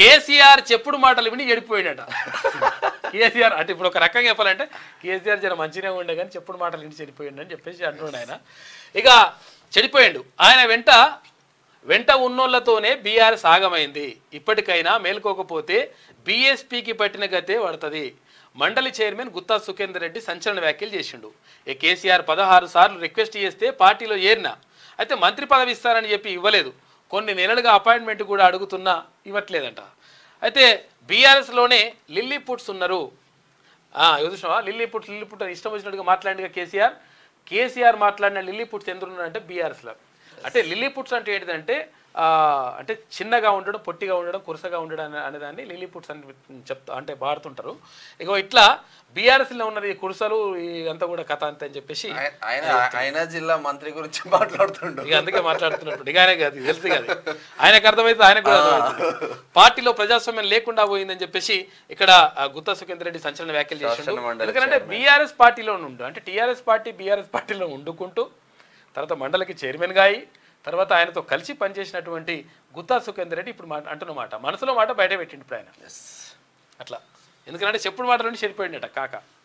కేసీఆర్ చెప్పుడు మాటలు విని చెడిపోయాడట కేసీఆర్ అంటే ఇప్పుడు ఒక రకంగా చెప్పాలంటే కేసీఆర్ జర మంచిగానే ఉండే కానీ చెప్పుడు మాటలు విని చెడిపోయాడు అని చెప్పేసి అంటున్నాడు ఆయన ఇక చెడిపోయాడు ఆయన వెంట వెంట ఉన్నోళ్లతోనే బీఆర్ఎస్ ఆగమైంది ఇప్పటికైనా మేల్కోకపోతే బీఎస్పీకి పట్టిన గతే పడుతుంది మండలి చైర్మన్ గుత్తా సుఖేందర్ రెడ్డి సంచలన వ్యాఖ్యలు చేసిండు ఏ కేసీఆర్ పదహారు సార్లు రిక్వెస్ట్ చేస్తే పార్టీలో ఏరిన అయితే మంత్రి పదవి ఇస్తారని చెప్పి ఇవ్వలేదు కొన్ని నెలలుగా అపాయింట్మెంట్ కూడా అడుగుతున్నా ఇవ్వట్లేదంట అయితే బీఆర్ఎస్లోనే లిల్లీ పుట్స్ ఉన్నారు ఆ, ఇవి చూసినావా లిల్లీ పుట్స్ లిల్లీ పుట్ అని ఇష్టం వచ్చినట్టుగా మాట్లాడిగా కేసీఆర్ కేసీఆర్ మాట్లాడిన లిల్లీ పుట్స్ ఎందుకు ఉన్నారంటే బీఆర్ఎస్లో అంటే లిల్లీ పుట్స్ అంటే ఏంటిదంటే ఆ, అంటే చిన్నగా ఉండడం పొట్టిగా ఉండడం కురసగా ఉండడం అనే- అనేదాన్ని లిల్లీ పుట్స్ అని చెప్తా అంటే వాడుతుంటారు ఇగో ఇట్లా బీఆర్ఎస్లో ఉన్నది ఈ కురసలు ఈ అంతా కూడా కథ అంత అని చెప్పేసి ఆయ- ఆయన ఆయన జిల్లా మంత్రి గురించి మాట్లాడుతుండు ఇక అందుకే మాట్లాడుతున్నట్టు ఇక ఆయనకి అది తెలుసు కదా ఆయనకు అర్థమైతే ఆయనకు కూడా అర్థమవుతుంది పార్టీలో ప్రజాస్వామ్యం లేకుండా పోయిందని చెప్పేసి ఇక్కడ ఆ, గుత్తా సుఖేందర్ రెడ్డి సంచలన వ్యాఖ్యలు చేసిండు శాసన మండలి ఎందుకంటే బీఆర్ఎస్ పార్టీలో ఉండు అంటే టీఆర్ఎస్ పార్టీ బీఆర్ఎస్ పార్టీలో ఉండుకుంటూ తర్వాత మండలికి చైర్మన్గా అయ్యి తర్వాత ఆయనతో కలిసి పనిచేసినటువంటి గుత్తా సుఖేందర్ రెడ్డి ఇప్పుడు మాట అంటున్న మాట మనసులో మాట బయట పెట్టిండు ఇప్పుడు ఆయన అట్లా ఎందుకంటే చెప్పుడు మాట నుండి చెడిపోయిండట కాక